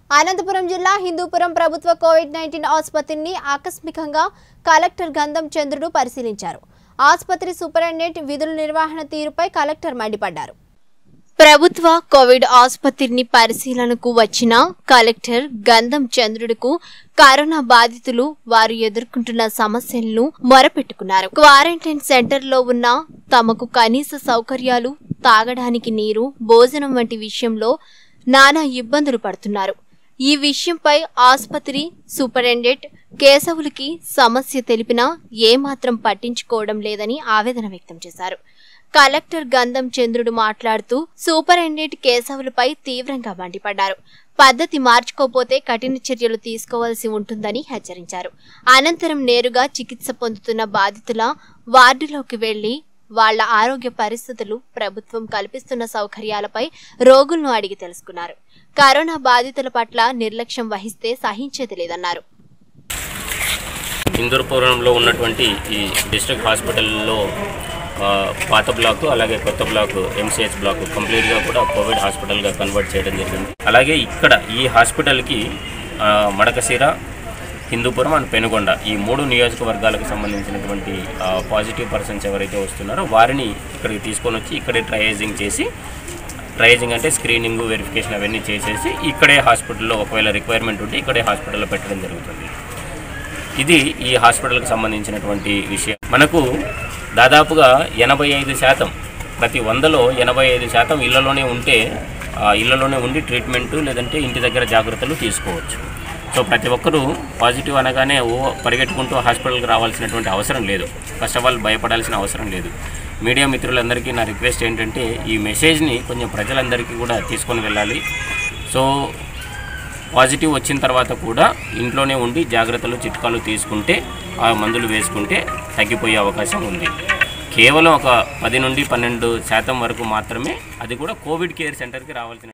అనంతపురం జిల్లా హిందూపురం ప్రభుత్వ Covid nineteen ఆసుపత్రిని ఆకస్మికంగా కలెక్టర్ గంధం చంద్రుడు పరిశీలించారు ఆసుపత్రి సూపరింటెండెంట్ విధుల నిర్వహణ తీరుపై కలెక్టర్ మండిపడ్డారు ప్రభుత్వ కోవిడ్ ఆసుపత్రిని పరిశీలనకు వచ్చిన కలెక్టర్ గంధం చంద్రుడుకు కరోనా బాధితులు వారు ఎదుర్కొంటున్న సమస్యలను మొరపెట్టుకున్నారు క్వారంటైన్ సెంటర్లో ఉన్న తమకు కనీస సౌకర్యాలు తాగడానికి నీరు భోజనం వంటి విషయంలో నానా ఇబ్బందులు పడుతున్నారు ఈ విషయంపై ఆసుపత్రి సూపరింటెండెంట్ కేశవులకి సమస్య తెలిపినా ఏమాత్రం పట్టించుకోవడం లేదని ఆవేదన వ్యక్తం చేశారు కలెక్టర్ గంధం చంద్రుడు మాట్లాడుతూ సూపరింటెండెంట్ కేశవులపై తీవ్రంగా మండిపడ్డారు పద్ధతి మార్చుకోపోతే కఠిన చర్యలు తీసుకోవాల్సి ఉంటుందని హెచ్చరించారు అనంతరం నేరుగా చికిత్స పొందుతున్న బాధితుల వార్డులోకి వెళ్లి వాళ్ల ఆరోగ్య పరిస్థితులు ప్రభుత్వం కల్పిస్తున్న సౌకర్యాలపై రోగులను అడిగి తెలుసుకున్నారు కరోనా బాధితుల పట్ల నిర్లక్ష్యం వహిస్తే సహించేది లేదన్నారు హిందూపురంలో ఉన్నటువంటి ఈ డిస్ట్రిక్ట్ హాస్పిటల్లో ఆ, పాత బ్లాక్ అలాగే కొత్త బ్లాక్ ఎంసీహెచ్ బ్లాక్ కంప్లీట్గా కూడా కోవిడ్ హాస్పిటల్గా కన్వర్ట్ చేయడం జరిగింది అలాగే ఇక్కడ ఈ హాస్పిటల్కి ఆ, మడకశిర హిందూపురం అండ్ పెనుగొండ ఈ మూడు నియోజకవర్గాలకు సంబంధించినటువంటి ఆ, పాజిటివ్ పర్సన్స్ ఎవరైతే వస్తున్నారో వారిని ఇక్కడికి తీసుకొని వచ్చి ఇక్కడే ట్రయేజింగ్ చేసి ట్రయేజింగ్ అంటే స్క్రీనింగ్ వెరిఫికేషన్ అవన్నీ చేసేసి ఇక్కడే హాస్పిటల్లో ఒకవేళ రిక్వైర్మెంట్ ఉంటే ఇక్కడే హాస్పిటల్లో పెట్టడం జరుగుతుంది ఇది ఈ హాస్పిటల్కి సంబంధించినటువంటి విషయం మనకు దాదాపుగా ఎనభై ఐదు శాతం ప్రతి వందలో ఎనభై ఐదు శాతం ఇళ్లలోనే ఉంటే ఆ ఇళ్లలోనే ఉండి ట్రీట్మెంట్ లేదంటే ఇంటి దగ్గర జాగ్రత్తలు తీసుకోవచ్చు సో ప్రతి ఒక్కరూ పాజిటివ్ అనగానే ఓ పరిగెట్టుకుంటూ హాస్పిటల్కి రావాల్సినటువంటి అవసరం లేదు ఫస్ట్ ఆఫ్ ఆల్ భయపడాల్సిన అవసరం లేదు మీడియా మిత్రులందరికీ నా రిక్వెస్ట్ ఏంటంటే ఈ మెసేజ్ని కొంచెం ప్రజలందరికీ కూడా తీసుకొని వెళ్ళాలి సో పాజిటివ్ వచ్చిన తర్వాత కూడా ఇంట్లోనే ఉండి జాగ్రత్తలు చిట్కాలు తీసుకుంటే ఆ మందులు వేసుకుంటే తగ్గిపోయే అవకాశం ఉంది కేవలం ఒక పది నుండి పన్నెండు శాతం వరకు మాత్రమే అది కూడా కోవిడ్ కేర్ సెంటర్కి రావాల్సిన